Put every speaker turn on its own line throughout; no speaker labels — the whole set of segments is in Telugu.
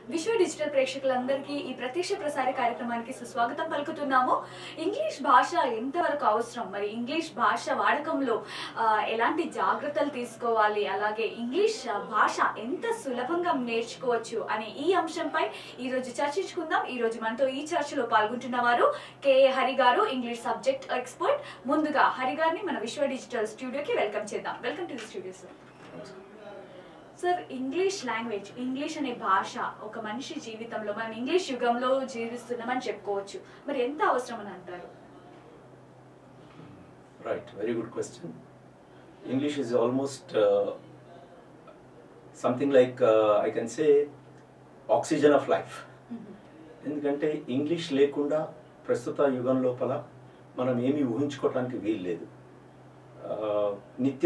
విశ్వ డిజిటల్ ప్రేక్షకులందరికీ ఈ ప్రత్యక్ష ప్రసార కార్యక్రమానికి సుస్వాగతం పలుకుతున్నాము ఇంగ్లీష్ భాష ఎంతవరకు అవసరం మరి ఇంగ్లీష్ భాష వాడకంలో ఆ, ఎలాంటి జాగ్రత్తలు తీసుకోవాలి అలాగే ఇంగ్లీష్ ఆ, భాష ఎంత సులభంగా నేర్చుకోవచ్చు అనే ఈ అంశంపై ఈ రోజు చర్చించుకుందాం ఈ రోజు మనతో ఈ చర్చలో పాల్గొంటున్న వారు కేఏ హరి గారు ఇంగ్లీష్ సబ్జెక్ట్ ఎక్స్పర్ట్ ముందుగా హరి గారిని మన విశ్వ డిజిటల్ స్టూడియోకి వెల్కమ్ చేద్దాం welcome to the studio sir sir English language English అనే భాష ఒక మనిషి జీవితంలో మనం ఇంగ్లీష్ యుగంలో జీవిస్తున్నామని చెప్పుకోవచ్చు మరి ఎంత అవసరం అని అంటారు
Right, very good question. English is almost uh, something like uh, I can say oxygen of life. ఎందుకంటే ఇంగ్లీష్ లేకుండా ప్రస్తుత యుగం లోపల మనం ఏమీ ఊహించుకోవటానికి వీలు లేదు ఆ, నిత్య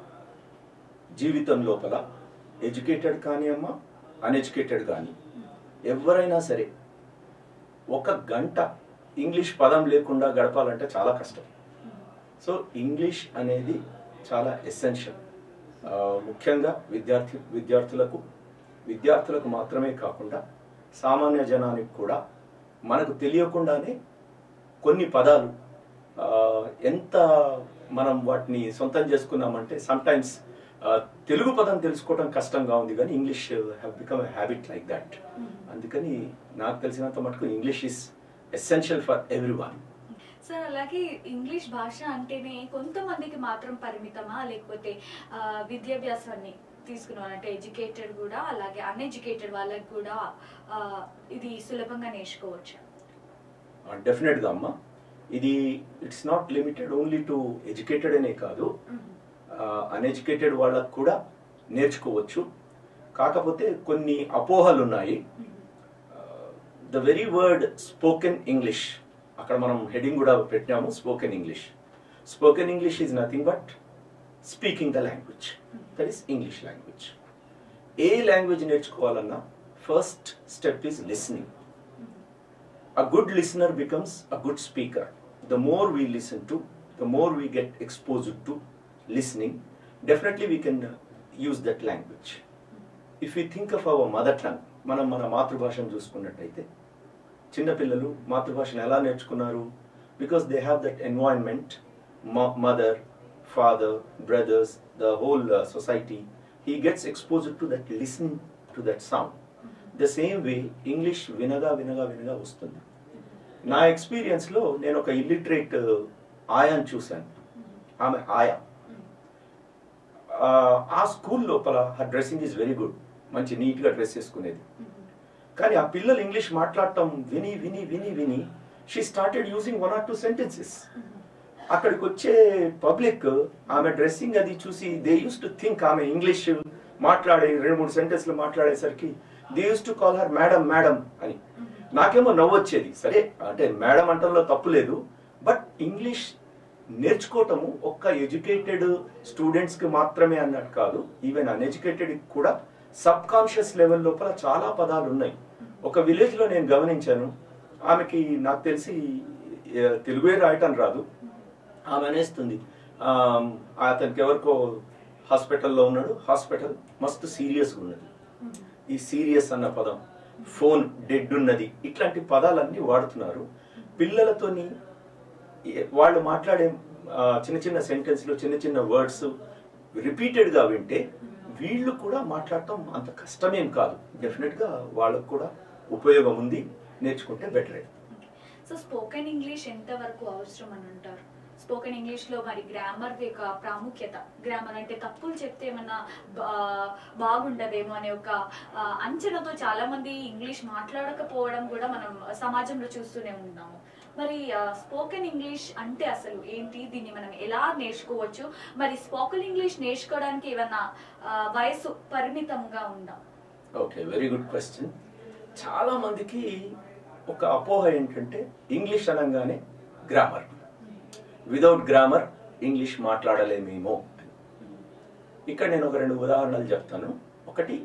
జీవితం లోపల ఎడ్యుకేటెడ్ కానీ అమ్మ అన్ఎడ్యుకేటెడ్ కానీ ఎవరైనా సరే ఒక గంట ఇంగ్లీష్ పదం లేకుండా గడపాలంటే చాలా కష్టం సో ఇంగ్లీష్ అనేది చాలా ఎసెన్షియల్ ముఖ్యంగా విద్యార్థి విద్యార్థులకు విద్యార్థులకు మాత్రమే కాకుండా సామాన్య జనానికి కూడా మనకు తెలియకుండానే కొన్ని పదాలు ఆ, ఎంత మనం వాటిని సొంతం చేసుకున్నామంటే సమ్టైమ్స్ తెలుగు పదం తెలుసుకోవడం కష్టంగా ఉంది కానీ English have become a habit like that అందుకని నాకు తెలిసినంత మటుకు English is essential for everyone
sir అలాగే ఇంగ్లీష్ భాష అంటేనే కొంతమందికి మాత్రం పరిమితమా లేకపోతే ఆ, విద్యాభ్యాసాన్ని తీసుకున్న అంటే ఎడ్యుకేటెడ్ కూడా అలాగే అన్ఎడ్యుకేటెడ్ వాళ్ళకి కూడా ఆ, ఇది సులభంగా నేర్చుకోవచ్చు
డెఫినెట్గా అమ్మ ఇది it's not limited only to educated అనే కాదు అన్ఎడ్యుకేటెడ్ వాళ్ళకు కూడా నేర్చుకోవచ్చు కాకపోతే కొన్ని అపోహలు ఉన్నాయి the very word spoken English అక్కడ మనం హెడింగ్ కూడా పెట్టినాము spoken English spoken English is nothing but speaking the language that is English language ఏ లాంగ్వేజ్ నేర్చుకోవాలన్నా first step is listening a good listener becomes a good speaker. The more we listen to, the more we get exposed to listening, definitely we can uh, use that language. If we think of our mother tongue, మనం మన మాతృభాషను చూసుకున్నట్టయితే చిన్నపిల్లలు మాతృభాషను ఎలా నేర్చుకున్నారు because they have that environment mother father brothers the whole society he gets exposed to that listen to that sound the same way English వినగా వినగా వినగా వస్తుంది నా ఎక్స్పీరియన్స్లో నేను ఒక ఇల్లిటరేట్ ఆయాని చూశాను ఆమె ఆయా ఆ, ఆ స్కూల్ లోపల her dressing is very good మంచి నీట్గా డ్రెస్ చేసుకునేది కానీ ఆ పిల్లలు ఇంగ్లీష్ మాట్లాడటం విని విని విని విని she started using one or two sentences అక్కడికి వచ్చే పబ్లిక్ ఆమె డ్రెస్సింగ్ అది చూసి దే యూస్ టు థింక్ ఆమె ఇంగ్లీష్ మాట్లాడే రెండు మూడు సెంటెన్స్లు మాట్లాడేసరికి they use to call her madam madam అని నాకేమో నవ్వొచ్చేది సరే అంటే మేడం అంటంలో తప్పు లేదు బట్ ఇంగ్లీష్ నేర్చుకోవటము ఒక్క ఎడ్యుకేటెడ్ స్టూడెంట్స్కి మాత్రమే అన్నట్టు కాదు ఈవెన్ అన్ఎడ్యుకేటెడ్ కూడా సబ్ కాన్షియస్ లెవెల్ లోపల చాలా పదాలు ఉన్నాయి ఒక విలేజ్లో నేను గమనించాను ఆమెకి నాకు తెలిసి ఏ, తెలుగే రాయటం రాదు ఆమె అనేస్తుంది ఆమ్, అతనికి ఎవరికో హాస్పిటల్లో ఉన్నాడు హాస్పిటల్ మస్తు సీరియస్గా ఉన్నది ఈ సీరియస్ అన్న పదం ఫోన్ డెడ్ ఉన్నది ఇట్లాంటి పదాలన్నీ వాడుతున్నారు పిల్లలతోని ఏ- వాళ్ళు మాట్లాడే ఆ, చిన్న చిన్న సెంటెన్స్లు చిన్న చిన్న వర్డ్స్ రిపీటెడ్గా వింటే వీళ్ళు కూడా మాట్లాడటం అంత కష్టమేం కాదు డెఫినెట్గా వాళ్ళకు కూడా ఉపయోగం ఉంది నేర్చుకుంటే బెటరే
సో స్పోకెన్ ఇంగ్లీష్ ఎంత వరకు అవసరం అని అంటారు స్పోకెన్ ఇంగ్లీష్ లో మరి గ్రామర్ యొక్క ప్రాముఖ్యత గ్రామర్ అంటే తప్పులు చెప్తే ఏమన్నా బా- బాగుండదేమో అనే ఒక ఆ, అంచనాతో చాలా మంది ఇంగ్లీష్ మాట్లాడకపోవడం కూడా మనం సమాజంలో చూస్తూనే ఉన్నాము మరి స్పోకెన్ ఇంగ్లీష్ అంటే అసలు ఏంటి దీన్ని మనం ఎలా నేర్చుకోవచ్చు మరి స్పోకెన్ ఇంగ్లీష్ నేర్చుకోవడానికి ఏమన్నా ఆ, వయసు పరిమితంగా ఉందా
ఓకే వెరీ గుడ్ క్వశ్చన్ చాలా మందికి ఒక అపోహ ఏంటంటే ఇంగ్లీష్ అనగానే గ్రామర్ వితౌట్ గ్రామర్ ఇంగ్లీష్ మాట్లాడలేమేమో అని. ఇక్కడ నేను ఒక రెండు ఉదాహరణలు చెప్తాను ఒకటి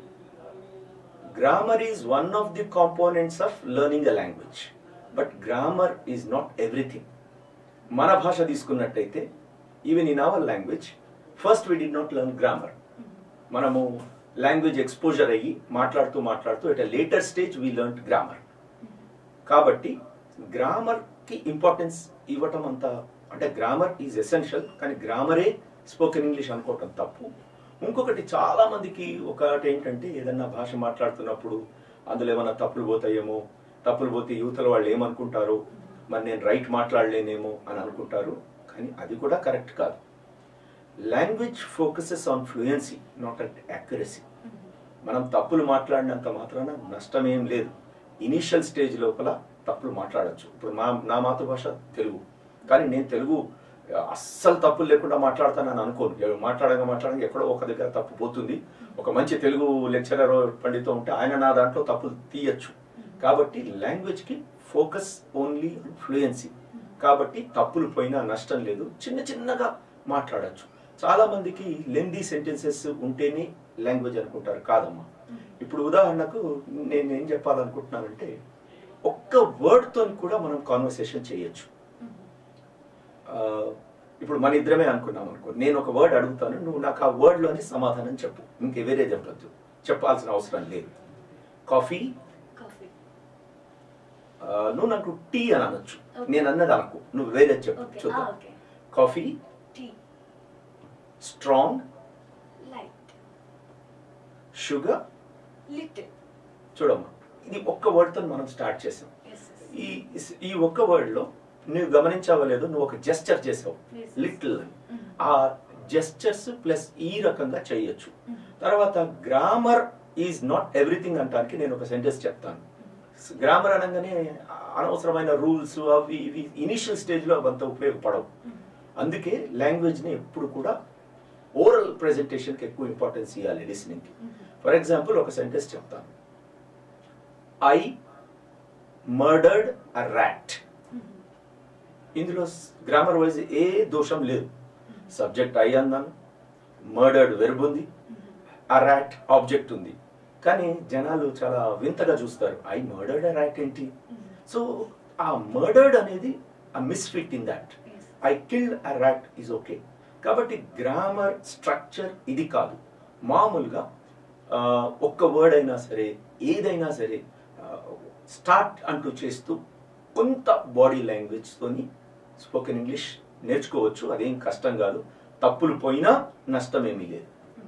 grammar is one of the components of learning a language but grammar is not everything మన భాష తీసుకున్నట్టయితే even in our language first we did not learn grammar మనము లాంగ్వేజ్ ఎక్స్పోజర్ అయ్యి మాట్లాడుతూ మాట్లాడుతూ at later stage we learn grammar కాబట్టి గ్రామర్కి ఇంపార్టెన్స్ ఇవ్వటం అంత అంటే గ్రామర్ ఈజ్ ఎసెన్షియల్ కానీ గ్రామరే స్పోకెన్ ఇంగ్లీష్ అనుకోవటం తప్పు ఇంకొకటి చాలా మందికి ఒకటి ఏంటంటే ఏదన్నా భాష మాట్లాడుతున్నప్పుడు అందులో ఏమైనా తప్పులు పోతాయేమో తప్పులు పోతే యువతల వాళ్ళు ఏమనుకుంటారో మరి నేను రైట్ మాట్లాడలేనేమో అని అనుకుంటారు కానీ అది కూడా కరెక్ట్ కాదు language focuses on fluency not at accuracy మనం తప్పులు మాట్లాడినంత మాత్రాన నష్టమేం లేదు ఇనీషియల్ స్టేజ్ లోపల తప్పులు మాట్లాడొచ్చు ఇప్పుడు మా నా మాతృభాష తెలుగు కానీ నేను తెలుగు అస్సలు తప్పులు లేకుండా మాట్లాడతానని అనుకోను ఎ- మాట్లాడగా మాట్లాడగా ఎక్కడో ఒక దగ్గర తప్పు పోతుంది ఒక మంచి తెలుగు లెక్చరర్ పండితో ఉంటే ఆయన నా దాంట్లో తప్పులు తీయచ్చు కాబట్టి లాంగ్వేజ్కి ఫోకస్ ఓన్లీ ఫ్లూయెన్సీ కాబట్టి తప్పులు పోయినా నష్టం లేదు చిన్న చిన్నగా మాట్లాడచ్చు చాలా మందికి లెందీ సెంటెన్సెస్ ఉంటేనే లాంగ్వేజ్ అనుకుంటారు కాదమ్మా ఇప్పుడు ఉదాహరణకు నేను ఏం చెప్పాలనుకుంటున్నానంటే ఒక్క వర్డ్తో కూడా మనం కాన్వర్సేషన్ చేయొచ్చు ఆ, ఇప్పుడు మన ఇద్దరమే అనుకున్నాం అనుకో నేను ఒక వర్డ్ అడుగుతాను నువ్వు నాకు ఆ వర్డ్లోని సమాధానం చెప్పు ఇంకే వేరే చెప్పద్దు చెప్పాల్సిన అవసరం లేదు కాఫీ
కాఫీ
ఆ, నువ్వు నాకు టీ అని అనొచ్చు
Okay.
నేను అన్నది అనుకో నువ్వు వేరే చెప్పు
ఓకే
చూద్దాం
okay
coffee
tea
strong
light
sugar
little
చూడమ్మా ఇది ఒక్క వర్డ్తో మనం స్టార్ట్ చేసాం
ఎస్
ఈ ఈ ఒక్క వర్డ్లో నువ్వు గమనించావో లేదో నువ్వు ఒక జెస్చర్ చేసావు
Yes.
లిటిల్ ఆ జెస్చర్స్ ప్లస్ ఈ రకంగా చేయొచ్చు తర్వాత గ్రామర్ ఈజ్ నాట్ ఎవ్రీథింగ్ అంటానికి నేను ఒక సెంటెన్స్ చెప్తాను గ్రామర్ అనగానే అనవసరమైన రూల్స్ అవి ఇవి ఇనిషియల్ స్టేజ్లో అవంతా ఉపయోగపడవు అందుకే లాంగ్వేజ్ని ఎప్పుడు కూడా ఓరల్ ప్రెజెంటేషన్కి ఎక్కువ ఇంపార్టెన్స్ ఇవ్వాలి లిసనింగ్కి ఫర్ ఎగ్జాంపుల్ ఒక సెంటెన్స్ చెప్తాను ఐ మర్డర్డ్ అ ర్యాట్ ఇందులో గ్రామర్ వైజ్ ఏ దోషం లేదు సబ్జెక్ట్ ఐ అన్నాను మర్డర్డ్ వెర్బ్ ఉంది ఆ ర్యాట్ ఆబ్జెక్ట్ ఉంది కానీ జనాలు చాలా వింతగా చూస్తారు ఐ మర్డర్డ్ అ ర్యాట్ ఏంటి సో ఆ మర్డర్డ్ అనేది ఆ misfit in that I killed a rat is okay కాబట్టి గ్రామర్ స్ట్రక్చర్ ఇది కాదు మామూలుగా ఆ, ఒక్క వర్డ్ అయినా సరే ఏదైనా సరే స్టార్ట్ అంటూ చేస్తూ కొంత బాడీ లాంగ్వేజ్తోని స్పోకెన్ ఇంగ్లీష్ నేర్చుకోవచ్చు అదేం కష్టం కాదు తప్పులు పోయినా నష్టమేమీ లేదు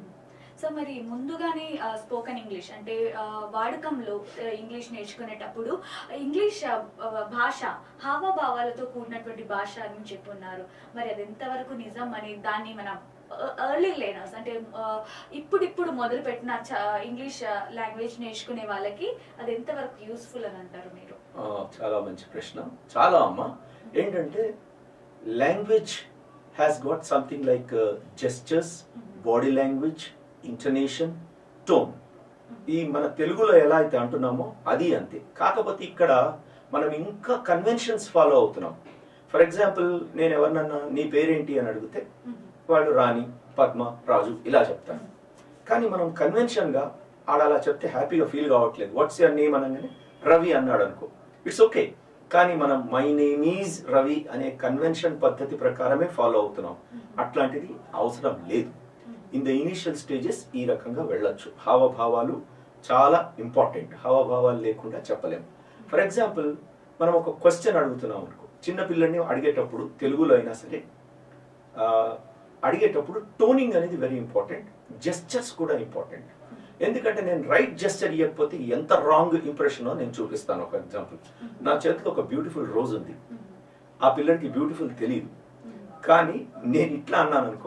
సో మరి ముందుగానే స్పోకెన్ ఇంగ్లీష్ అంటే ఆ, వాడకంలో ఆ, ఇంగ్లీష్ నేర్చుకునేటప్పుడు ఇంగ్లీష్ ఆ, ఆ, భాష హావభావాలతో కూడినటువంటి భాష అని చెప్పున్నారు మరి అది ఎంతవరకు నిజం అని దాన్ని మనం ఎర్లీ లేనర్స్ అంటే ఆ, ఇప్పుడిప్పుడు మొదలు పెట్టిన ఇంగ్లీష్ లాంగ్వేజ్ నేర్చుకునే వాళ్ళకి అది ఎంతవరకు యూస్ఫుల్ అని అంటారు మీరు
ఆ, చాలా మంచి ప్రశ్న చాలా అమ్మ ఏంటంటే language has got something like gestures body language intonation tone ఈ మన తెలుగులో ఎలా అయితే అంటున్నామో అది అంతే కాకపోతే ఇక్కడ మనం ఇంకా కన్వెన్షన్స్ ఫాలో అవుతున్నాం ఫర్ ఎగ్జాంపుల్ నేను ఎవరినన్నా నీ పేరేంటి అని అడిగితే వాళ్ళు రాణి పద్మ రాజు ఇలా చెప్తారు కానీ మనం కన్వెన్షన్ గా ఆడ అలా చెప్తే హ్యాపీగా ఫీల్ కావట్లేదు వాట్స్ యువర్ నేమ్ అనగానే రవి అన్నాడు అనుకో ఇట్స్ ఓకే కానీ మనం మై నేమ్ ఈజ్ రవి అనే కన్వెన్షన్ పద్ధతి ప్రకారమే ఫాలో అవుతున్నాం అట్లాంటిది అవసరం లేదు ఇన్ ద ఇనిషియల్ స్టేజెస్ ఈ రకంగా వెళ్ళొచ్చు హావభావాలు చాలా ఇంపార్టెంట్ హావభావాలు లేకుండా చెప్పలేము ఫర్ ఎగ్జాంపుల్ మనం ఒక క్వశ్చన్ అడుగుతున్నాం అనుకో చిన్న పిల్లల్ని అడిగేటప్పుడు తెలుగులో అయినా సరే ఆ, అడిగేటప్పుడు టోనింగ్ అనేది వెరీ ఇంపార్టెంట్ జెస్చర్స్ కూడా ఇంపార్టెంట్ ఎందుకంటే నేను రైట్ జెస్చర్ ఇవ్వకపోతే ఎంత రాంగ్ ఇంప్రెషన్ నేను చూపిస్తాను ఒక ఎగ్జాంపుల్ నా చేతిలో ఒక బ్యూటిఫుల్ రోజ్ ఉంది ఆ పిల్లడికి బ్యూటిఫుల్ తెలియదు కానీ నేను ఇట్లా అన్నాను అనుకో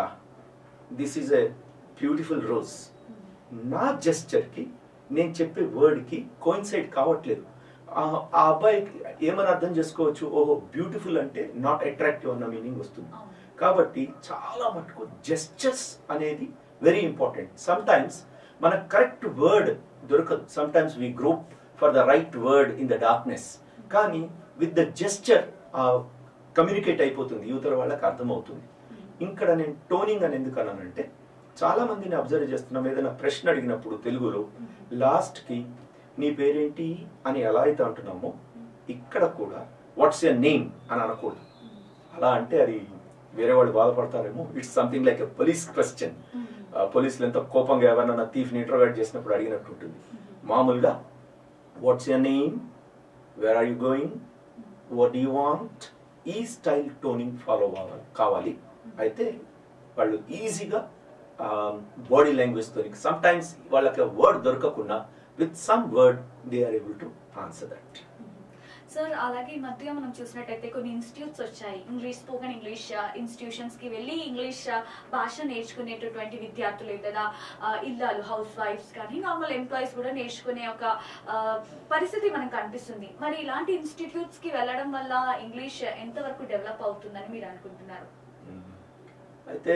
this is a beautiful rose నా జెస్చర్కి నేను చెప్పే వర్డ్కి కోయిన్సైడ్ కావట్లేదు ఆ ఆ అబ్బాయికి ఏమని అర్థం చేసుకోవచ్చు ఓహో బ్యూటిఫుల్ అంటే నాట్ అట్రాక్టివ్ అన్న మీనింగ్ వస్తుంది కాబట్టి చాలా మటుకు జెస్చర్స్ అనేది వెరీ ఇంపార్టెంట్ సమ్ టైమ్స్ మన కరెక్ట్ వర్డ్ దొరకదు sometimes we grope for the right word in the darkness కానీ విత్ ద జెస్చర్ కమ్యూనికేట్ అయిపోతుంది యువతల వాళ్ళకి అర్థమవుతుంది ఇక్కడ నేను టోనింగ్ అని ఎందుకు అన్నానంటే చాలా మందిని అబ్జర్వ్ చేస్తున్నాం ఏదైనా ప్రశ్న అడిగినప్పుడు తెలుగులో లాస్ట్ కి నీ పేరేంటి అని ఎలా అయితే అంటున్నామో ఇక్కడ కూడా వాట్స్ యర్ నేమ్ అని అనకూడదు అలా అంటే అది వేరే వాళ్ళు బాధపడతారేమో it's something like a police question ఆ, పోలీసులు ఎంతో కోపంగా ఎవరన్నా థీఫ్ని ఇంటర్వేట్ చేసినప్పుడు అడిగినట్టు ఉంటుంది మామూలుగా what's your name where are you going what you want ఈ స్టైల్ టోనింగ్ ఫాలో అవ్వాలి కావాలి అయితే వాళ్ళు ఈజీగా బాడీ లాంగ్వేజ్తో సమ్ టైమ్స్ వాళ్ళకి వర్డ్ దొరకకుండా with some word they are able to answer that
sir అలాగే ఈ మధ్య మనం చూసినట్టయితే కొన్ని ఇన్స్టిట్యూట్స్ వచ్చాయి ఇంగ్లీష్ స్పోకెన్ ఇంగ్లీష్ ఇన్స్టిట్యూషన్స్ కి వెళ్ళి ఇంగ్లీష్ ఆ, భాష నేర్చుకునేటటువంటి విద్యార్థులు లేదా ఆ, ఇల్లాలు హౌస్ వైఫ్స్ కానీ నార్మల్ ఎంప్లాయీస్ కూడా నేర్చుకునే ఒక ఆ, పరిస్థితి మనకు కనిపిస్తుంది మరి ఇలాంటి ఇన్స్టిట్యూట్స్ కి వెళ్ళడం వల్ల ఇంగ్లీష్ ఎంతవరకు డెవలప్ అవుతుందని మీరు అనుకుంటున్నారు
అయితే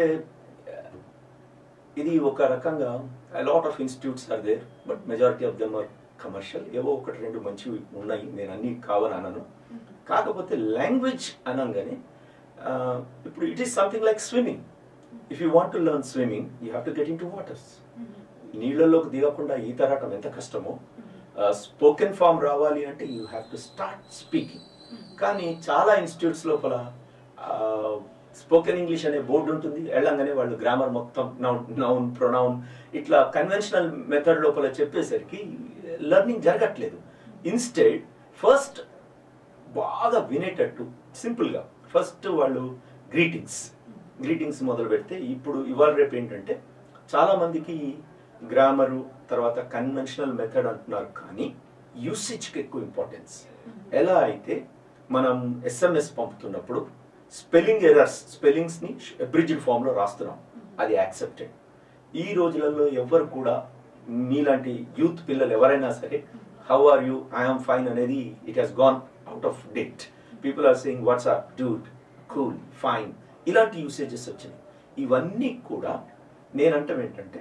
ఇది ఒక రకంగా lot of institutes are there but majority of them are commercial ఏవో ఒకటి రెండు మంచివి ఉన్నాయి నేను అన్ని కావని అనను కాకపోతే లాంగ్వేజ్ అనగానే ఆ, ఇప్పుడు it is something like swimming if you want to learn swimming you have to get into waters నీళ్ళలోకి దిగకుండా ఈత రావటం ఎంత కష్టమో స్పోకెన్ ఫామ్ రావాలి అంటే you have to start speaking కానీ చాలా ఇన్స్టిట్యూట్స్ లోపల స్పోకెన్ ఇంగ్లీష్ అనే బోర్డు ఉంటుంది వెళ్ళంగానే వాళ్ళు గ్రామర్ మొత్తం నౌన్ నౌన్ ప్రొనౌన్ ఇట్లా కన్వెన్షనల్ మెథడ్ లోపల చెప్పేసరికి లెర్నింగ్ జరగట్లేదు ఇన్స్టెడ్ ఫస్ట్ బాగా వినేటట్టు సింపుల్గా ఫస్ట్ వాళ్ళు గ్రీటింగ్స్ గ్రీటింగ్స్ మొదలు పెడితే ఇప్పుడు ఇవాళ రేపు ఏంటంటే చాలా మందికి గ్రామరు తర్వాత కన్వెన్షనల్ మెథడ్ అంటున్నారు కానీ యూసేజ్కి ఎక్కువ ఇంపార్టెన్స్ ఎలా అయితే మనం ఎస్ఎంఎస్ పంపుతున్నప్పుడు స్పెల్లింగ్ ఎర్రర్స్ స్పెల్లింగ్స్ ని అబ్రిడ్జ్డ్ ఫామ్ లో రాస్తున్నాం అది యాక్సెప్టెడ్ ఈ రోజులలో ఎవరు కూడా మీలాంటి యూత్ పిల్లలు ఎవరైనా సరే how are you I'm fine అనేది it has gone out of date people are saying WhatsApp dude cool fine ఇలాంటి యూసేజెస్ వచ్చినాయి ఇవన్నీ కూడా నేనంటాం ఏంటంటే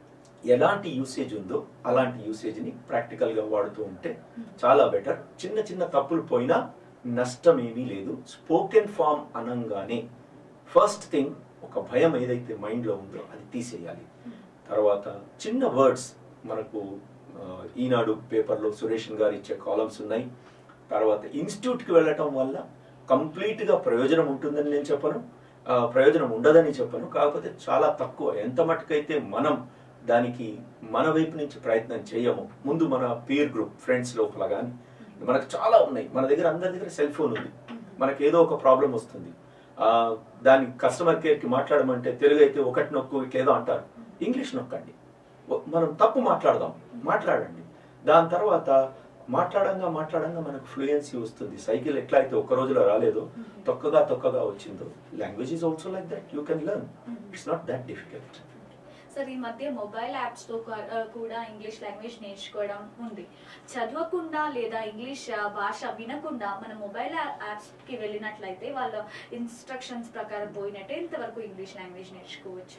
ఎలాంటి యూసేజ్ ఉందో అలాంటి యూసేజ్ని ప్రాక్టికల్గా వాడుతూ ఉంటే చాలా బెటర్ చిన్న చిన్న తప్పులు పోయినా నష్టం ఏమీ లేదు స్పోకెన్ ఫామ్ అనంగానే ఫస్ట్ థింగ్ ఒక భయం ఏదైతే మైండ్లో ఉందో అది తీసేయాలి తర్వాత చిన్న వర్డ్స్ మనకు ఆ, ఈనాడు పేపర్లో సురేషన్ గారు ఇచ్చే కాలమ్స్ ఉన్నాయి తర్వాత ఇన్స్టిట్యూట్కి వెళ్ళటం వల్ల కంప్లీట్గా ప్రయోజనం ఉంటుందని నేను చెప్పను ఆ, ప్రయోజనం ఉండదని చెప్పను కాకపోతే చాలా తక్కువ ఎంత మటుకైతే మనం దానికి మన వైపు నుంచి ప్రయత్నం చేయము ముందు మన పీర్ గ్రూప్ ఫ్రెండ్స్ లోపల కానీ మనకు చాలా ఉన్నాయి మన దగ్గర అందరి దగ్గర సెల్ ఫోన్ ఉంది మనకి ఏదో ఒక ప్రాబ్లం వస్తుంది ఆ, దాని కస్టమర్ కేర్కి మాట్లాడమంటే తెలుగు అయితే ఒకటి నొక్కు ఇట్లేదో అంటారు ఇంగ్లీష్ నొక్కండి ఓ- మనం తప్పు మాట్లాడదాం మాట్లాడండి దాని తర్వాత మాట్లాడంగా మాట్లాడంగా మనకు ఫ్లూయెన్సీ వస్తుంది సైకిల్ ఎట్లా అయితే ఒక్క రోజులో రాలేదో తొక్కగా తొక్కగా వచ్చిందో language is also like that you can learn it's not that difficult
sir ఈ మధ్య మొబైల్ యాప్స్ తో కా- ఆ, కూడా ఇంగ్లీష్ లాంగ్వేజ్ నేర్చుకోవడం ఉంది చదవకుండా లేదా ఇంగ్లీష్ ఆ, భాష వినకుండా మన మొబైల్ యాప్స్ కి వెళ్ళినట్లయితే వాళ్ళ ఇన్స్ట్రక్షన్స్ ప్రకారం పోయినట్టే ఇంతవరకు ఇంగ్లీష్ లాంగ్వేజ్ నేర్చుకోవచ్చు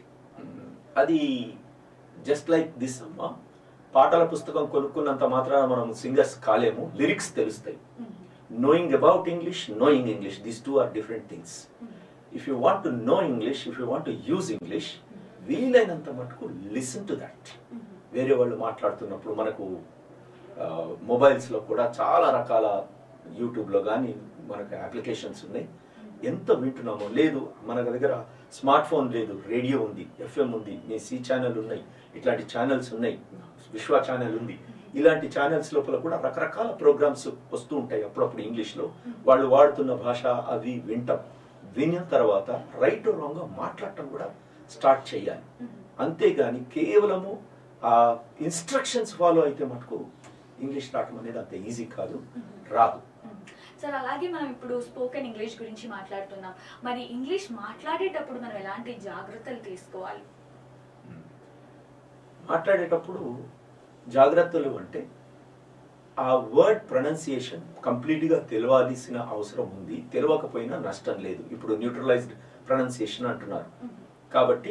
అది జస్ట్ లైక్ దిస్ అమ్మా పాటల పుస్తకం కొనుక్కున్నంత మాత్రాన మనం సింగర్స్ కాలేము లిరిక్స్ తెలుస్తాయి knowing about English knowing English these two are different things if you want to know English if you want to use English వీలైనంత మటుకు లిసన్ టు దట్ వేరే వాళ్ళు మాట్లాడుతున్నప్పుడు మనకు మొబైల్స్లో కూడా చాలా రకాల యూట్యూబ్లో కానీ మనకు అప్లికేషన్స్ ఉన్నాయి ఎంత వింటున్నామో లేదు మన దగ్గర స్మార్ట్ ఫోన్ లేదు రేడియో ఉంది ఎఫ్ఎం ఉంది మీ సి ఛానల్ ఉన్నాయి ఇట్లాంటి ఛానల్స్ ఉన్నాయి విశ్వ ఛానల్ ఉంది ఇలాంటి ఛానల్స్ లోపల కూడా రకరకాల ప్రోగ్రామ్స్ వస్తూ ఉంటాయి అప్పుడప్పుడు ఇంగ్లీష్లో వాళ్ళు వాడుతున్న భాష అవి వింటాం విన్న తర్వాత రైట్ రాంగ్ మాట్లాడటం కూడా స్టార్ట్ చేయాలి అంతేగాని కేవలము ఆ ఇన్స్ట్రక్షన్స్ ఫాలో అయితే మటుకు ఇంగ్లీష్ రావటం అనేది అంత ఈజీ కాదు రాదు
సార్ అలాగే మనం ఇప్పుడు స్పోకెన్ ఇంగ్లీష్ గురించి మాట్లాడుతున్నాం మరి ఇంగ్లీష్ మాట్లాడేటప్పుడు మనం ఎలాంటి జాగ్రత్తలు తీసుకోవాలి
మాట్లాడేటప్పుడు జాగ్రత్తలు అంటే ఆ వర్డ్ ప్రొనౌన్సియేషన్ కంప్లీట్గా తెలియాల్సిన అవసరం ఉంది తెలియకపోయినా నష్టం లేదు ఇప్పుడు న్యూట్రలైజ్డ్ ప్రొనౌన్సియేషన్ అంటున్నారు కాబట్టి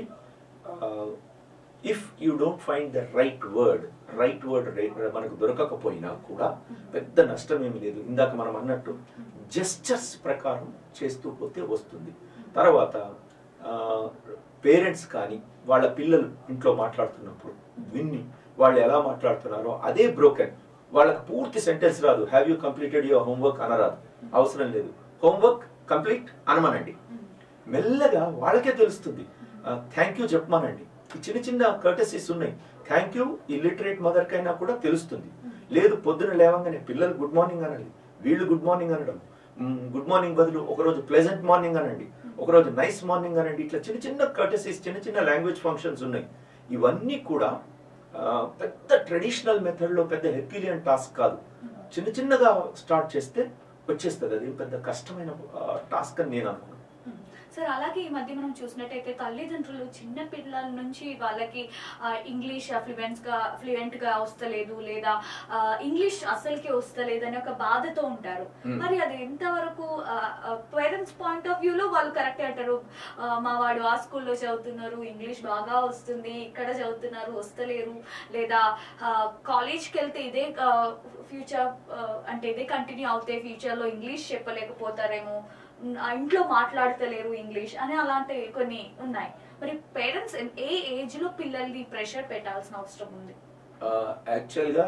if you don't find the right word right word మనకు దొరకకపోయినా కూడా పెద్ద నష్టం ఏమి లేదు ఇందాక మనం అన్నట్టు జెస్చర్స్ ప్రకారం చేస్తూ పోతే వస్తుంది తర్వాత పేరెంట్స్ కానీ వాళ్ళ పిల్లలు ఇంట్లో మాట్లాడుతున్నప్పుడు విన్ని వాళ్ళు ఎలా మాట్లాడుతున్నారో అదే బ్రోకెన్ వాళ్ళకి పూర్తి సెంటెన్స్ రాదు have you completed your homework అనరాదు అవసరం లేదు హోంవర్క్ కంప్లీట్ అనమనండి మెల్లగా వాళ్ళకే తెలుస్తుంది థ్యాంక్ యూ చెప్పమానండి ఈ చిన్న చిన్న కర్టసీస్ ఉన్నాయి థ్యాంక్ యూ ఇల్లిటరేట్ మదర్ కైనా కూడా తెలుస్తుంది లేదు పొద్దున లేవంగానే పిల్లలు గుడ్ మార్నింగ్ అనాలి వీళ్ళు గుడ్ మార్నింగ్ అనడం గుడ్ మార్నింగ్ బదులు ఒకరోజు ప్లెజెంట్ మార్నింగ్ అనండి ఒకరోజు నైస్ మార్నింగ్ అనండి ఇట్లా చిన్న చిన్న కర్టసీస్ చిన్న చిన్న లాంగ్వేజ్ ఫంక్షన్స్ ఉన్నాయి ఇవన్నీ కూడా ఆ, పెద్ద ట్రెడిషనల్ మెథడ్లో పెద్ద హెర్క్యులియన్ టాస్క్ కాదు చిన్న చిన్నగా స్టార్ట్ చేస్తే వచ్చేస్తుంది అది పెద్ద కష్టమైన టాస్క్ అని నేను అనుకున్నాను
సార్ అలాగే ఈ మధ్య మనం చూసినట్టయితే తల్లిదండ్రులు చిన్న పిల్లల నుంచి వాళ్ళకి ఆ, ఇంగ్లీష్ ఫ్లూయెంట్ గా ఫ్లూయెంట్ గా వస్తలేదు లేదా ఆ, ఇంగ్లీష్ అసలుకి వస్తలేదు అనే ఒక బాధతో ఉంటారు
Hmm.
మరి అది ఎంతవరకు పేరెంట్స్ పాయింట్ ఆఫ్ వ్యూ లో వాళ్ళు కరెక్ట్ అంటారు ఆ, మా వాడు ఆ స్కూల్లో చదువుతున్నారు ఇంగ్లీష్ బాగా వస్తుంది ఇక్కడ చదువుతున్నారు వస్తలేరు లేదా కాలేజ్కి వెళ్తే ఇదే ఫ్యూచర్ అంటే ఇదే కంటిన్యూ అవుతే ఫ్యూచర్ లో ఇంగ్లీష్ చెప్పలేకపోతారేమో ఉమ్, ఆ ఇంట్లో మాట్లాడతలేరు ఇంగ్లీష్ అని అలాంటి కొన్ని ఉన్నాయి మరి పేరెంట్స్ ఏ ఏజ్ లో పిల్లల్ని ప్రెషర్ పెట్టాల్సిన అవసరం ఉంది
యాక్చువల్గా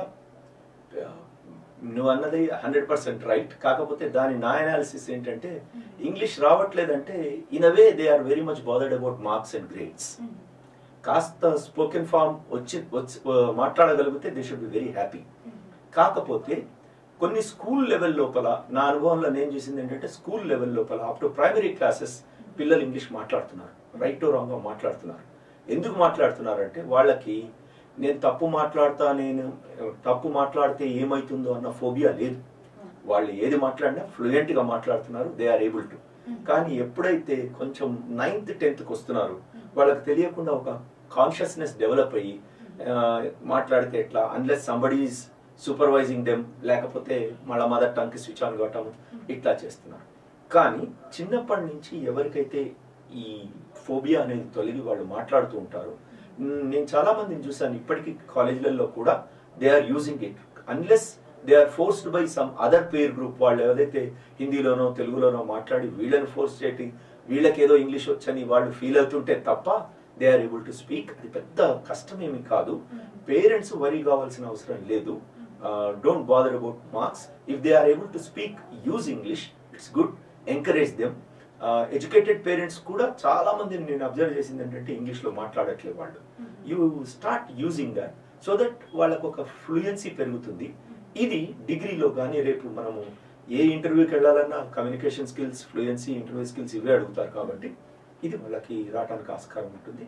నువ్వు అన్నది హండ్రెడ్ పర్సెంట్ రైట్ కాకపోతే దాని నా అనాలిసిస్ ఏంటంటే ఇంగ్లీష్ రావట్లేదంటే in a way they are very much bothered about marks and grades
um,
కాస్త స్పోకెన్ ఫామ్ వచ్చి వచ్చి మాట్లాడగలిగితే they should be very happy
um,
కాకపోతే కొన్ని స్కూల్ లెవెల్ లోపల నా అనుభవంలో నేను చేసింది ఏంటంటే స్కూల్ లెవెల్ లోపల అప్ టు ప్రైమరీ క్లాసెస్ పిల్లలు ఇంగ్లీష్ మాట్లాడుతున్నారు రైట్ టు రాంగ్ గా మాట్లాడుతున్నారు ఎందుకు మాట్లాడుతున్నారంటే వాళ్ళకి నేను తప్పు మాట్లాడతా నేను తప్పు మాట్లాడితే ఏమైతుందో అన్న ఫోబియా లేదు వాళ్ళు ఏది మాట్లాడినా ఫ్లూయెంట్ గా మాట్లాడుతున్నారు దే ఆర్ ఏబుల్ టు కానీ ఎప్పుడైతే కొంచెం నైన్త్ టెన్త్ కి వస్తున్నారు వాళ్ళకి తెలియకుండా ఒక కాన్షియస్నెస్ డెవలప్ అయ్యి ఆ, మాట్లాడితే ఎట్లా unless somebody is supervising them లేకపోతే మళ్ళా మదర్ టంగ్ కి స్విచ్ ఆన్ కావటం ఇట్లా చేస్తున్నారు కానీ చిన్నప్పటి నుంచి ఎవరికైతే ఈ ఫోబియా అనేది తొలగి వాళ్ళు మాట్లాడుతూ ఉంటారు మ్, నేను చాలా మందిని చూసాను ఇప్పటికీ కాలేజీలలో కూడా they are using it unless they are forced by some other peer group వాళ్ళు ఏదైతే హిందీలోనో తెలుగులోనో మాట్లాడి వీళ్ళని ఫోర్స్ చేయటి వీళ్ళకేదో ఇంగ్లీష్ వచ్చని వాళ్ళు ఫీల్ అవుతుంటే తప్ప they are able to speak అది పెద్ద కష్టమేమి కాదు పేరెంట్స్ వరీ కావాల్సిన అవసరం లేదు don't bother about marks if they are able to speak use English it's good encourage them educated parents కూడా చాలా మందిని నేను అబ్జర్వ్ చేసింది ఏంటంటే ఇంగ్లీష్ లో మాట్లాడట్లేదు వాళ్ళు you start using that so that వాళ్ళకు ఒక ఫ్లూయెన్సీ పెరుగుతుంది ఇది డిగ్రీలో కానీ రేపు మనము ఏ ఇంటర్వ్యూకి వెళ్ళాలన్నా communication skills fluency interview skills ఇవే అడుగుతారు కాబట్టి ఇది వాళ్ళకి రావడానికి ఆస్కారం ఉంటుంది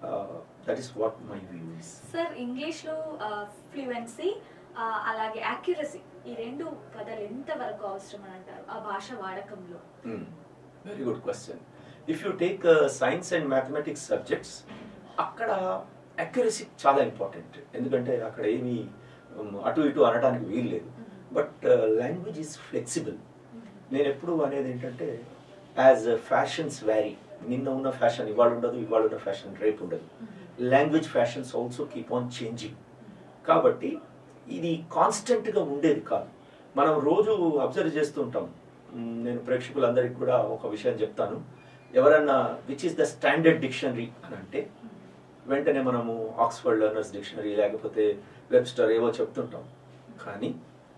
that is what my view is
sir English లో ఫ్లూయెన్సీ అలాగే యాక్యురసీ ఈ రెండు పదాలు ఎంత వరకు అవసరం అని అంటారు ఆ భాష వాడకంలో
very good question if you take science and mathematics subjects అక్కడ అక్యురసీ చాలా ఇంపార్టెంట్ ఎందుకంటే అక్కడ ఏమి um, అటు ఇటు అనడానికి వీలు లేదు బట్ లాంగ్వేజ్ ఈజ్ ఫ్లెక్సిబుల్ నేను ఎప్పుడు అనేది ఏంటంటే యాజ్ ఫ్యాషన్స్ వ్యారీ నిన్న ఉన్న ఫ్యాషన్ ఇవాళ ఉండదు ఇవాళ ఉన్న ఫ్యాషన్ రేపు ఉండదు language fashions also keep on changing కాబట్టి ఇది కాన్స్టెంట్గా ఉండేది కాదు మనం రోజు అబ్జర్వ్ చేస్తుంటాం మ్, నేను ప్రేక్షకులందరికీ కూడా ఒక విషయం చెప్తాను ఎవరన్నా which is the standard dictionary అని అంటే వెంటనే మనము ఆక్స్ఫర్డ్ లెర్నర్స్ డిక్షనరీ లేకపోతే వెబ్స్టర్ ఏవో చెప్తుంటాం కానీ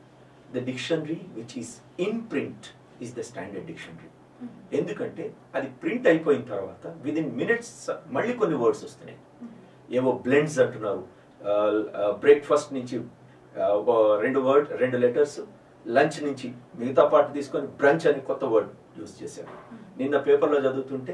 the dictionary which is in print is the standard dictionary ఎందుకంటే అది ప్రింట్ అయిపోయిన తర్వాత విద్ ఇన్ మినిట్స్ మళ్ళీ కొన్ని వర్డ్స్ వస్తున్నాయి ఏవో బ్లెండ్స్ అంటున్నారు బ్రేక్ఫాస్ట్ నుంచి ఆ, ఒక రెండు వర్డ్ రెండు లెటర్స్ లంచ్ నుంచి మిగతా పార్ట్ తీసుకొని బ్రంచ్ అని కొత్త వర్డ్ యూజ్ చేశారు నిన్న పేపర్లో చదువుతుంటే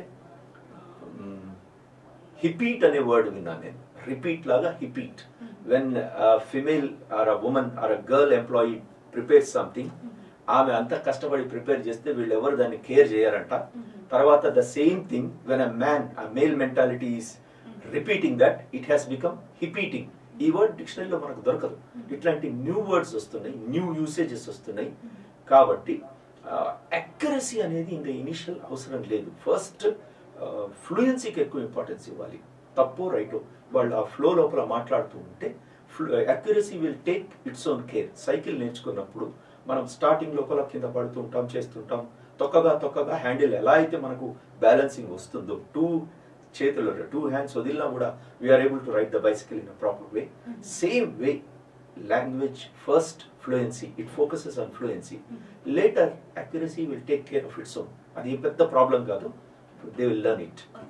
హిపీట్ అనే వర్డ్ విన్నాను నేను రిపీట్ లాగా hepeat when female or a woman or a girl employee prepare something ఆమె అంత కష్టపడి ప్రిపేర్ చేస్తే వీళ్ళు ఎవరు దాన్ని కేర్ చేయరంట తర్వాత the same thing when a man a male mentality is repeating that it has become hepeating ఈ వర్డ్ డిక్షనరీలో మనకు దొరకదు ఇట్లాంటి న్యూ వర్డ్స్ వస్తున్నాయి న్యూ యూసేజెస్ వస్తున్నాయి కాబట్టి అక్యురసీ అనేది ఇంకా ఇనిషియల్ అవసరం లేదు ఫస్ట్ ఫ్లూయెన్సీకి ఎక్కువ ఇంపార్టెన్స్ ఇవ్వాలి తప్పు రైటో వాళ్ళు ఆ ఫ్లో లోపల మాట్లాడుతూ ఉంటే accuracy will take its own care cycle నేర్చుకున్నప్పుడు మనం స్టార్టింగ్ లోపల కింద పడుతూ ఉంటాం చేస్తుంటాం తొక్కగా తొక్కగా హ్యాండిల్ ఎలా అయితే మనకు బ్యాలెన్సింగ్ వస్తుందో టూ చేతులు టూ హ్యాండ్స్ వదిలినా కూడా we are able to ride the bicycle in a proper way same way language first fluency it focuses on fluency later accuracy will take care of its own అది ఏం పెద్ద ప్రాబ్లం కాదు they will learn it
okay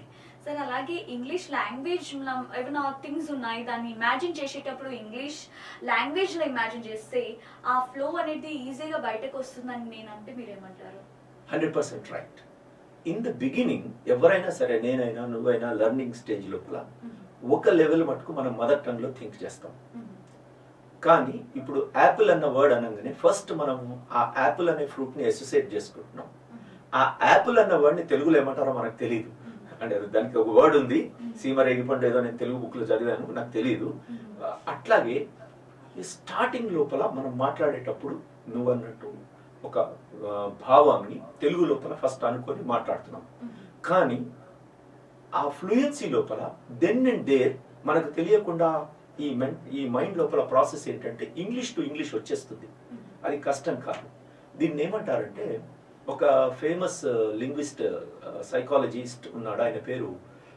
sir అలాగే ఇంగ్లీష్ లాంగ్వేజ్ మనం ఏమైనా థింగ్స్ ఉన్నాయి దాన్ని ఇమాజిన్ చేసేటప్పుడు ఇంగ్లీష్ లాంగ్వేజ్ లో ఇమాజిన్ చేస్తే ఆ ఫ్లో అనేది ఈజీగా బయటకు వస్తుందని నేను అంటే మీరేమంటారు
hundred percent right in the beginning ఎవరైనా సరే నేనైనా నువ్వైనా లెర్నింగ్ స్టేజ్ లోపల ఒక లెవెల్ మటుకు మనం మదర్ టంగ్ లో థింక్ చేస్తాం కానీ ఇప్పుడు యాపిల్ అన్న వర్డ్ అనగానే ఫస్ట్ మనం ఆ యాపిల్ అనే ఫ్రూట్ ని అసోసియేట్ చేసుకుంటున్నాం ఆ యాపిల్ అన్న వర్డ్ ని తెలుగులో ఏమంటారో మనకు తెలియదు అంటే అది దానికి ఒక వర్డ్ ఉంది సీమ రేగిపండు ఏదో నేను తెలుగు బుక్ లో చదివాను నాకు తెలియదు అట్లాగే ఈ స్టార్టింగ్ లోపల మనం మాట్లాడేటప్పుడు నువ్వు అన్నట్టు ఒక ఆ, భావాన్ని తెలుగు లోపల ఫస్ట్ అనుకొని మాట్లాడుతున్నాం కానీ ఆ ఫ్లూయెన్సీ లోపల దెన్ అండ్ దేర్ మనకు తెలియకుండా ఈ మెన్ ఈ మైండ్ లోపల ప్రాసెస్ ఏంటంటే ఇంగ్లీష్ టు ఇంగ్లీష్ వచ్చేస్తుంది అది కష్టం కాదు దీన్ని ఏమంటారంటే ఒక ఫేమస్ లింగ్విస్ట్ సైకాలజిస్ట్ ఉన్నాడు ఆయన పేరు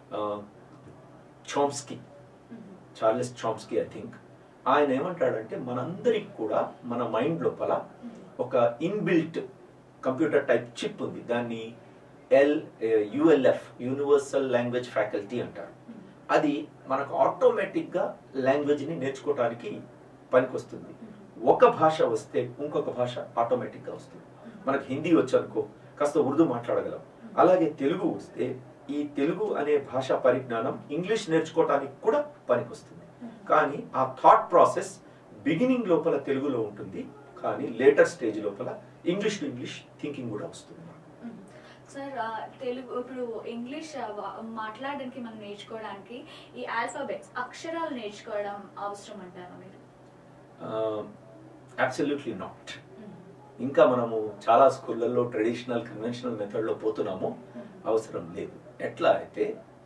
Chomsky Charles Chomsky I think ఆయన ఏమంటాడంటే మనందరికి కూడా మన మైండ్ లోపల ఒక ఇన్బిల్ట్ కంప్యూటర్ టైప్ చిప్ ఉంది దాన్ని L ULF universal language faculty అంటారు అది మనకు ఆటోమేటిక్ గా లాంగ్వేజ్ ని నేర్చుకోవడానికి పనికొస్తుంది ఒక భాష వస్తే ఇంకొక భాష ఆటోమేటిక్ గా వస్తుంది మనకు హిందీ వచ్చనుకో కాస్త ఉర్దూ మాట్లాడగలం అలాగే తెలుగు వస్తే ఈ తెలుగు అనే భాషా పరిజ్ఞానం ఇంగ్లీష్ నేర్చుకోవడానికి కూడా పనికొస్తుంది కానీ ఆ థాట్ ప్రాసెస్ బిగినింగ్ లోపల తెలుగులో ఉంటుంది కానీ లేటర్ స్టేజ్ లోపల ఇంగ్లీష్ టు ఇంగ్లీష్ థింకింగ్ కూడా వస్తుంది
సార్ ఆ, తెలుగు ఇప్పుడు ఇంగ్లీష్ ఆ, వా- మాట్లాడడానికి మనం నేర్చుకోవడానికి ఈ ఆల్ఫాబెట్స్ అక్షరాలు నేర్చుకోవడం అవసరం అంటారా మీరు
అబ్సల్యూట్లీ నాట్ ఇంకా మనము చాలా స్కూళ్ళల్లో ట్రెడిషనల్ కన్వెన్షనల్ మెథడ్లో పోతున్నాము అవసరం లేదు ఎట్లా అయితే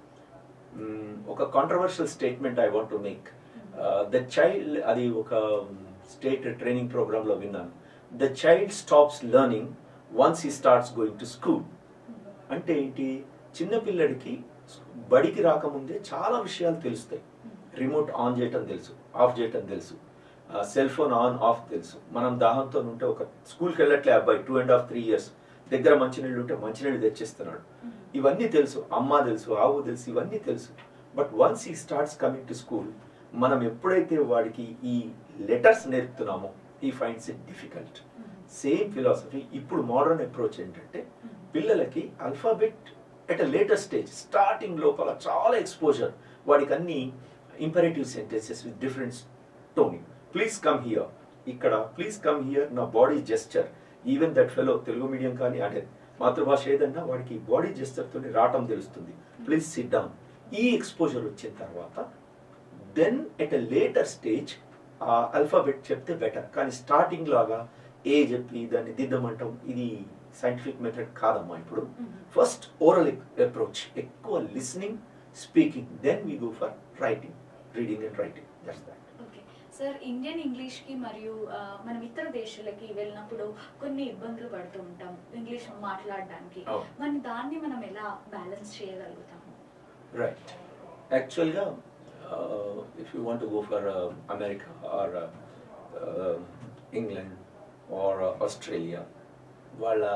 మ్, ఒక controversial statement I want to make the child అది ఒక స్టేట్ ట్రైనింగ్ ప్రోగ్రామ్ లో విన్నాను the child stops learning once he starts going to school అంటే ఏంటి చిన్నపిల్లడికి బడికి రాకముందే చాలా విషయాలు తెలుస్తాయి రిమోట్ ఆన్ చేయటం తెలుసు ఆఫ్ చేయటం తెలుసు సెల్ ఫోన్ ఆన్ ఆఫ్ తెలుసు మనం దాహంతో ఉంటే ఒక స్కూల్కి వెళ్ళట్లే అబ్బాయి two and half three years దగ్గర మంచినీళ్ళు ఉంటే మంచినీళ్ళు తెచ్చిస్తున్నాడు ఇవన్నీ తెలుసు అమ్మ తెలుసు ఆవు తెలుసు ఇవన్నీ తెలుసు but once he starts coming to school మనం ఎప్పుడైతే వాడికి ఈ లెటర్స్ నేర్పుతున్నామో he finds it difficult same philosophy ఇప్పుడు మోడర్న్ అప్రోచ్ ఏంటంటే పిల్లలకి alphabet at a later stage starting లోపల చాలా ఎక్స్పోజర్ వాడికి అన్ని imperative sentences with different toning please come here ఇక్కడ ప్లీజ్ కమ్ హియర్ నా body gesture even that fellow Telugu medium కానీ అంటే మాతృభాష ఏదన్నా వాడికి బాడీ జెస్చర్ తోని రావటం తెలుస్తుంది ప్లీజ్ సిట్ డౌన్ ఈ ఎక్స్పోజర్ వచ్చిన తర్వాత then at a later stage ఆ అల్ఫాబెట్ చెప్తే బెటర్ కానీ స్టార్టింగ్ లాగా ఏ చెప్పి దాన్ని దిద్దమంటాం ఇది సైంటిఫిక్ మెథడ్ కాదమ్మా ఇప్పుడు ఫస్ట్ ఓరల్ అప్రోచ్ ఎక్కువ listening speaking then we go for writing reading and writing that's that
okay sir Indian English కి మరియు ఆ, మనం ఇతర దేశాలకి వెళ్ళినప్పుడు కొన్ని ఇబ్బందులు పడుతూ ఉంటాం ఇంగ్లీష్ మాట్లాడడానికి
అవును.
మన దాన్ని మనం ఎలా బ్యాలెన్స్ చేయగలుగుతాము
Right. Actually, uh, uh, if you want to go for uh, America or uh, uh, England or uh, Australia, వాళ్ళ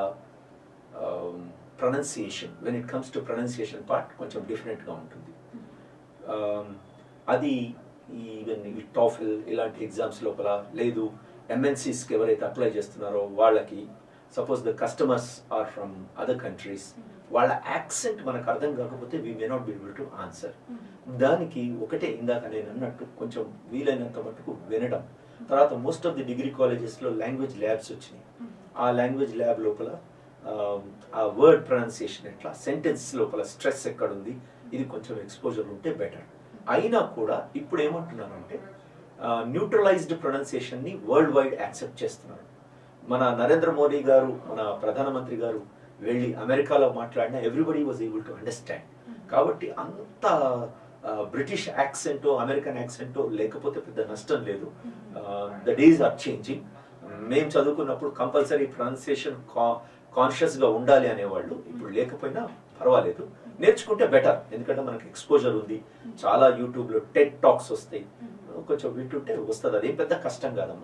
pronunciation when it comes to pronunciation part కొంచెం డిఫరెంట్గా ఉంటుంది Um, అది ఈవెన్ ఈ టాఫిల్ ఇలాంటి ఎగ్జామ్స్ లోపల లేదు ఎంఎన్సీస్కి ఎవరైతే అప్లై చేస్తున్నారో వాళ్ళకి suppose the customers are from other countries వాళ్ళ యాక్సెంట్ మనకు అర్థం కాకపోతే we may not be able to answer దానికి ఒకటే ఇందాక నేను అన్నట్టు కొంచెం వీలైనంత మటుకు వినడం తర్వాత మోస్ట్ ఆఫ్ ది డిగ్రీ కాలేజెస్లో లాంగ్వేజ్ ల్యాబ్స్ వచ్చినాయి ఆ లాంగ్వేజ్ ల్యాబ్ లోపల ఆ, ఆ వర్డ్ ప్రొనౌన్సియేషన్ ఎట్లా సెంటెన్స్ లోపల స్ట్రెస్ ఎక్కడ ఉంది ఇది కొంచెం ఎక్స్పోజర్ ఉంటే బెటర్ అయినా కూడా ఇప్పుడు ఏమంటున్నారంటే న్యూట్రలైజ్డ్ ప్రొనౌన్సియేషన్ ని వరల్డ్ వైడ్ యాక్సెప్ట్ చేస్తున్నారు మన నరేంద్ర మోడీ గారు మన ప్రధానమంత్రి గారు వెళ్ళి అమెరికాలో మాట్లాడిన everybody was able to understand కాబట్టి అంత బ్రిటిష్ యాక్సెంటో అమెరికన్ యాక్సెంటో లేకపోతే పెద్ద నష్టం లేదు ద డేస్ ఆర్ చేంజింగ్ మేము చదువుకున్నప్పుడు కంపల్సరీ ప్రొనౌన్సియేషన్ కాన్షియస్ గా ఉండాలి అనేవాళ్ళు ఇప్పుడు లేకపోయినా పర్వాలేదు నేర్చుకుంటే బెటర్ ఎందుకంటే మనకి ఎక్స్పోజర్ ఉంది చాలా యూట్యూబ్ లో టెట్ టాక్స్ వస్తాయి కొంచెం వింటుంటే వస్తుంది అదేం పెద్ద కష్టం కాదమ్మా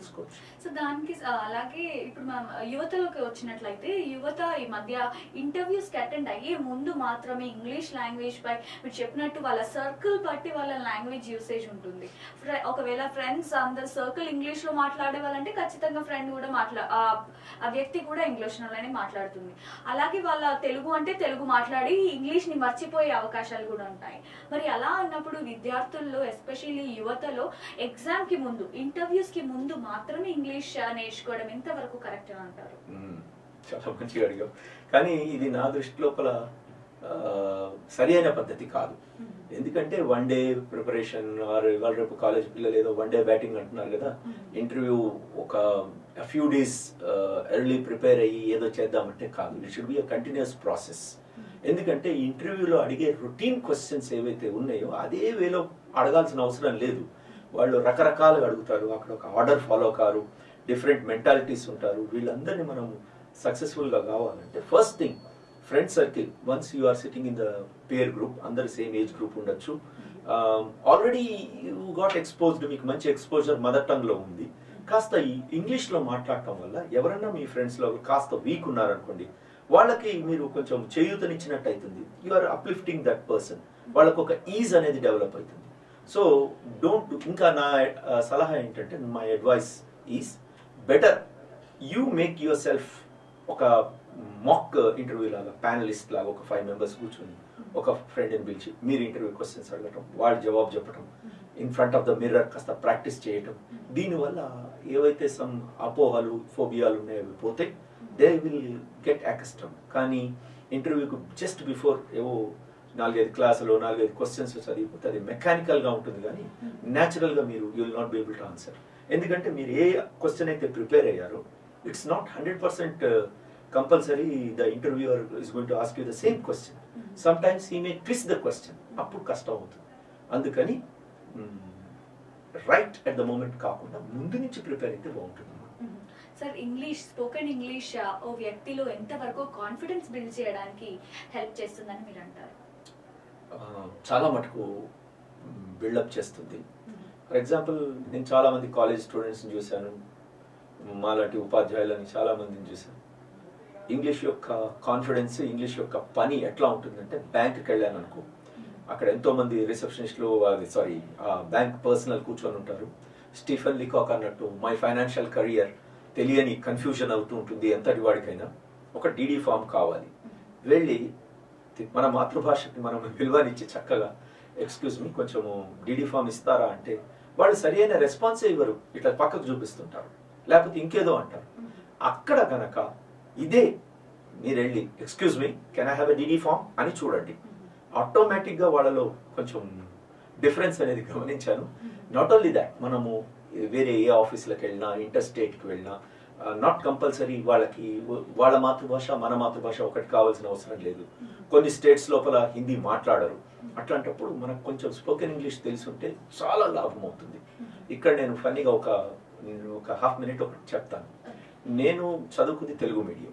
తెలుసుకోవచ్చు
సో దానికి ఆ, అలాగే ఇప్పుడు మనం యువతలోకి వచ్చినట్లయితే యువత ఈ మధ్య ఇంటర్వ్యూస్ కి అటెండ్ అయ్యే ముందు మాత్రమే ఇంగ్లీష్ లాంగ్వేజ్ పై మీరు చెప్పినట్టు వాళ్ళ సర్కిల్ బట్టి వాళ్ళ లాంగ్వేజ్ యూసేజ్ ఉంటుంది ఫ్రె- ఒకవేళ ఫ్రెండ్స్ అందరు సర్కిల్ ఇంగ్లీష్ లో మాట్లాడే వాళ్ళంటే ఖచ్చితంగా ఫ్రెండ్ కూడా మాట్లా ఆ ఆ వ్యక్తి కూడా ఇంగ్లీష్ లోనే మాట్లాడుతుంది అలాగే వాళ్ళ తెలుగు అంటే తెలుగు మాట్లాడి ఇంగ్లీష్ ని మర్చిపోయే అవకాశాలు కూడా ఉంటాయి మరి అలా అన్నప్పుడు విద్యార్థుల్లో ఎస్పెషల్లీ యువతలో ఎగ్జామ్ కి ముందు ఇంటర్వ్యూస్ కి ముందు మాత్రమే ఇంగ్లీష్ నేర్చుకోవడం ఎంతవరకు కరెక్ట్ అని అంటారు
మ్మ్. చాలా మంచిగా అడిగావు కానీ ఇది నా దృష్టి లోపల ఆ, సరి అయిన పద్ధతి కాదు ఎందుకంటే వన్ డే ప్రిపరేషన్ ఆర్ ఇవాళ రేపు కాలేజ్ పిల్లలు ఏదో వన్ డే బ్యాటింగ్ అంటున్నారు కదా ఇంటర్వ్యూ ఒక ఫ్యూ డేస్ ఎర్లీ ప్రిపేర్ అయ్యి ఏదో చేద్దామంటే కాదు it should be a continuous process ఎందుకంటే ఈ ఇంటర్వ్యూలో అడిగే రొటీన్ క్వశ్చన్స్ ఏవైతే ఉన్నాయో అదే వేలో అడగాల్సిన అవసరం లేదు వాళ్ళు రకరకాలుగా అడుగుతారు అక్కడ ఒక ఆర్డర్ ఫాలో కారు డిఫరెంట్ మెంటాలిటీస్ ఉంటారు వీళ్ళందరినీ మనం సక్సెస్ఫుల్గా కావాలంటే first thing friend circle once you are sitting in the peer group అందరు సేమ్ ఏజ్ గ్రూప్ ఉండొచ్చు ఆల్రెడీ యూ గాట్ ఎక్స్పోజ్డ్ మీకు మంచి ఎక్స్పోజర్ మదర్ టంగ్ లో ఉంది కాస్త ఈ ఇంగ్లీష్ లో మాట్లాడటం వల్ల ఎవరన్నా మీ ఫ్రెండ్స్ లో కాస్త వీక్ ఉన్నారనుకోండి వాళ్ళకి మీరు కొంచెం చేయూతనిచ్చినట్టు అవుతుంది you are uplifting that person వాళ్ళకు ఒక ఈజ్ అనేది డెవలప్ అవుతుంది సో డోంట్ ఇంకా నా ఆ, సలహా ఏంటంటే my advice is better you make your self ఒక మాక్ ఇంటర్వ్యూ లాగా ప్యానలిస్ట్ లాగా ఒక ఫైవ్ మెంబర్స్ కూర్చొని ఒక ఫ్రెండ్ని పిలిచి మీరు ఇంటర్వ్యూ క్వశ్చన్స్ అడగటం వాళ్ళు జవాబు చెప్పటం in front of the mirror కాస్త ప్రాక్టీస్ చేయటం దీనివల్ల ఏవైతే సమ్ అపోహలు ఫోబియాలు ఉన్నాయో అవి పోతే దే విల్ గెట్ యాకస్టమ్ కానీ ఇంటర్వ్యూకి జస్ట్ బిఫోర్ ఏవో నాలుగైదు క్లాసులు నాలుగైదు క్వశ్చన్స్ చదివిపోతే అది మెకానికల్గా ఉంటుంది కానీ న్యాచురల్గా మీరు you will not be able to answer ఎందుకంటే మీరు ఏ క్వశ్చన్ అయితే ప్రిపేర్ అయ్యారో it's not hundred percent compulsory the interviewer is going to ask you the same question sometimes he may twist the question అప్పుడు కష్టం అవుతుంది అందుకని రైట్ అట్ ద మూమెంట్ కాకుండా ముందు నుంచి ప్రిపేర్ అయితే బాగుంటుంది
సార్ ఇంగ్లీష్ స్పోకెన్ ఇంగ్లీష్ ఓ వ్యక్తిలో ఎంతవరకు కాన్ఫిడెన్స్ బిల్డ్ చేయడానికి హెల్ప్ చేస్తుందని మీరు అంటారు
ఆ, చాలా మటుకు బిల్డప్ చేస్తుంది ఫర్ ఎగ్జాంపుల్ నేను చాలా మంది కాలేజ్ స్టూడెంట్స్ని చూశాను మాలాంటి ఉపాధ్యాయులని చాలా మందిని చూశాను ఇంగ్లీష్ యొక్క కాన్ఫిడెన్స్ ఇంగ్లీష్ యొక్క పని ఎట్లా ఉంటుందంటే బ్యాంక్కి వెళ్ళాను అనుకో అక్కడ ఎంతో మంది రిసెప్షనిస్టులు అది సారీ బ్యాంక్ పర్సనల్ కూర్చొని ఉంటారు స్టీఫెన్ లికాక్ అన్నట్టు మై ఫైనాన్షియల్ కెరియర్ తెలియని కన్ఫ్యూజన్ అవుతూ ఉంటుంది ఎంతటి వాడికైనా ఒక డీడీ ఫామ్ కావాలి వెళ్ళి తి- మన మాతృభాషకి మనం విలువనిచ్చి చక్కగా ఎక్స్క్యూజ్ మీ కొంచెము డీడీ ఫామ్ ఇస్తారా అంటే వాళ్ళు సరి అయిన రెస్పాన్సే ఇవ్వరు ఇట్లా పక్కకు చూపిస్తుంటారు లేకపోతే ఇంకేదో అంటారు అక్కడ గనక ఇదే మీరు వెళ్ళి excuse me can I have a DD form అని చూడండి ఆటోమేటిక్గా వాళ్ళలో కొంచెం డిఫరెన్స్ అనేది గమనించాను నాట్ ఓన్లీ దాట్ మనము వేరే ఏ ఆఫీసులకు వెళ్ళినా ఇంటర్ స్టేట్కి వెళ్ళినా నాట్ కంపల్సరీ వాళ్ళకి వాళ్ళ మాతృభాష మన మాతృభాష ఒకటి కావాల్సిన అవసరం లేదు కొన్ని స్టేట్స్ లోపల హిందీ మాట్లాడరు అట్లాంటప్పుడు మనకు కొంచెం స్పోకెన్ ఇంగ్లీష్ తెలిసి ఉంటే చాలా లాభం అవుతుంది ఇక్కడ నేను ఫన్నీగా ఒక నేను ఒక హాఫ్ మినిట్ ఒకటి చెప్తాను నేను చదువుకుంది తెలుగు మీడియం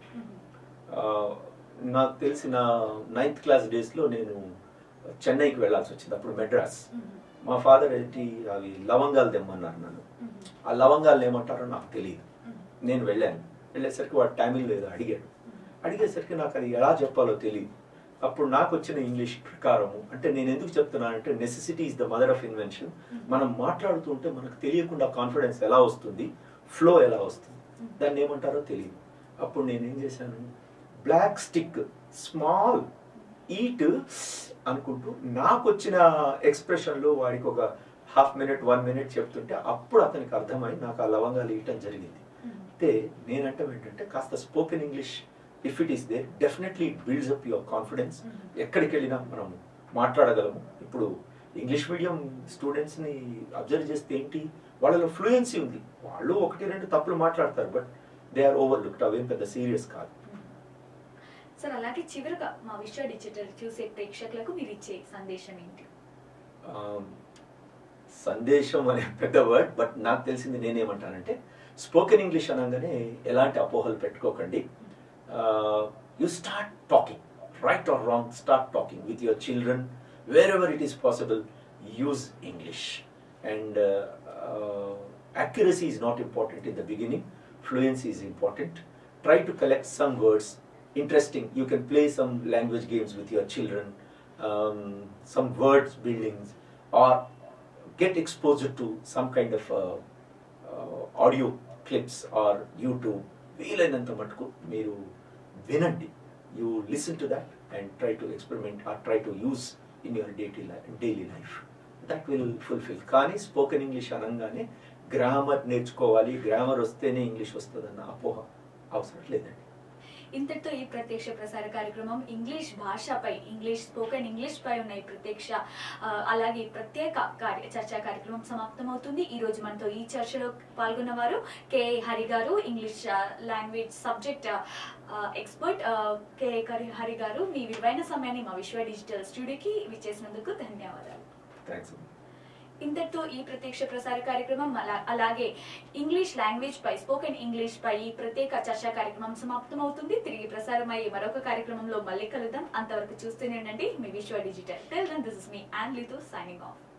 ఆ, నాకు తెలిసిన నైన్త్ క్లాస్ డేస్లో నేను చెన్నైకి వెళ్ళాల్సి వచ్చింది అప్పుడు మెడ్రాస్ మా ఫాదర్ ఏంటి అవి లవంగాలు తెమ్మన్నారు నన్ను ఆ లవంగాలు ఏమంటారో నాకు తెలియదు నేను వెళ్ళాను వెళ్ళేసరికి వాడు టైమింగ్ లేదు అడిగాడు అడిగేసరికి నాకు అది ఎలా చెప్పాలో తెలియదు అప్పుడు నాకు వచ్చిన ఇంగ్లీష్ ప్రకారము అంటే నేను ఎందుకు చెప్తున్నానంటే necessity is the mother of invention మనం మాట్లాడుతుంటే మనకు తెలియకుండా కాన్ఫిడెన్స్ ఎలా వస్తుంది ఫ్లో ఎలా వస్తుంది దాన్ని ఏమంటారో తెలియదు అప్పుడు నేను ఏం చేశాను బ్లాక్ స్టిక్ స్మాల్ ఈట్ అనుకుంటూ నాకు వచ్చిన ఎక్స్ప్రెషన్లో వాడికి ఒక హాఫ్ మినిట్ వన్ మినిట్ చెప్తుంటే అప్పుడు అతనికి అర్థమై నాకు ఆ లవంగాలు ఇయటం జరిగింది అయితే నేనంటే ఏంటంటే కాస్త spoken English if it is there definitely it builds up your confidence ఎక్కడికి వెళ్ళినా మనం మాట్లాడగలము ఇప్పుడు ఇంగ్లీష్ మీడియం స్టూడెంట్స్ని అబ్జర్వ్ చేస్తే ఏంటి వాళ్ళలో ఫ్లూయెన్సీ ఉంది వాళ్ళు ఒకటి రెండు తప్పులు మాట్లాడతారు but they are overlooked అవేం పెద్ద సీరియస్ కాదు
సార్ అలాగే చివరిగా మా విశ్వ డిజిటల్ చూసే ప్రేక్షకులకు మీరు ఇచ్చే సందేశం ఏంటి
Um, సందేశం అనే పెద్ద వర్డ్ బట్ నాకు తెలిసింది నేనేమంటానంటే స్పోకెన్ ఇంగ్లీష్ అనగానే ఎలాంటి అపోహలు పెట్టుకోకండి you start talking right or wrong start talking with your children wherever it is possible use English and accuracy is not important in the beginning, fluency is important. Try to collect some words, interesting. You can play some language games with your children, um, some words buildings, or get exposure to some kind of uh, uh, audio clips or YouTube. వీలైనంత మటుకు మీరు వినండి you listen to that and try to experiment or try to use in your daily life daily life that will fulfil కానీ స్పోకెన్ ఇంగ్లీష్ అనగానే గ్రామర్ నేర్చుకోవాలి గ్రామర్ వస్తేనే ఇంగ్లీష్ వస్తుందన్న అపోహ అవసరం లేదండి
ఇంతటితో ఈ ప్రత్యక్ష ప్రసార కార్యక్రమం ఇంగ్లీష్ భాషపై ఇంగ్లీష్ స్పోకెన్ ఇంగ్లీష్ పై ఉన్న ఈ ప్రత్యక్ష ఆ, అలాగే ప్రత్యేక కార్య చర్చా కార్యక్రమం సమాప్తమవుతుంది ఈ రోజు మనతో ఈ చర్చలో పాల్గొన్న వారు కే హరి గారు ఇంగ్లీష్ ఆ, లాంగ్వేజ్ సబ్జెక్ట్ ఆ, ఎక్స్పర్ట్ ఆ, కే హరి హరి గారు మీ విలువైన సమయాన్ని మా విశ్వ డిజిటల్ స్టూడియోకి విచ్చేసినందుకు ధన్యవాదాలు
థ్యాంక్స్
ఇంతటితో ఈ ప్రత్యక్ష ప్రసార కార్యక్రమం అలా- అలాగే ఇంగ్లీష్ లాంగ్వేజ్ పై స్పోకెన్ ఇంగ్లీష్ పై ఈ ప్రత్యేక చర్చా కార్యక్రమం సమాప్తమవుతుంది తిరిగి ప్రసారమయ్యే మరొక కార్యక్రమంలో మళ్ళీ కలుద్దాం అంతవరకు చూస్తూనే ఉండండి మీ విశ్వ డిజిటల్ టెల్ దిస్ ఇస్ మీ అండ్ లితో సైనింగ్ ఆఫ్